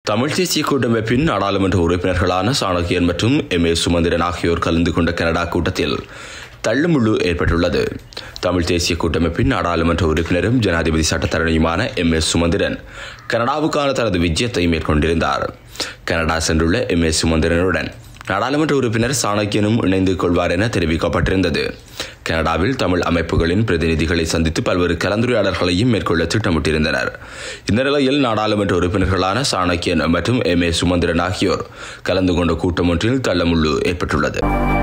தமிழ் தேசிய கூட்டமைப்பின் நாடாளுமன்ற உறுப்பினர்களான சாணக்கியன் மற்றும் எம் ஏ சுமந்திரன் ஆகியோர் கலந்து கொண்ட கனடா கூட்டத்தில் தள்ளுமுள்ளு ஏற்பட்டுள்ளது தமிழ் தேசிய கூட்டமைப்பின் நாடாளுமன்ற உறுப்பினரும் ஜனாதிபதி சட்டத்தரணியுமான எம் எஸ் சுமந்திரன் கனடாவுக்கான தனது விஜயத்தை மேற்கொண்டிருந்தார் கனடா சென்றுள்ள எம் எஸ் சுமந்திரனுடன் நாடாளுமன்ற உறுப்பினர் சாணக்கியனும் இணைந்து கொள்வார் என தெரிவிக்கப்பட்டிருந்தது கனடாவில் தமிழ் அமைப்புகளின் பிரதிநிதிகளை சந்தித்து பல்வேறு கலந்துரையாடல்களையும் மேற்கொள்ள திட்டமிட்டிருந்தனர் இந்த நிலையில் நாடாளுமன்ற உறுப்பினர்களான சாணக்கியன் மற்றும் எம் ஏ சுமந்திரன் ஆகியோர் கலந்து கொண்ட கூட்டம் ஒன்றில் தள்ளமுள்ளு ஏற்பட்டுள்ளது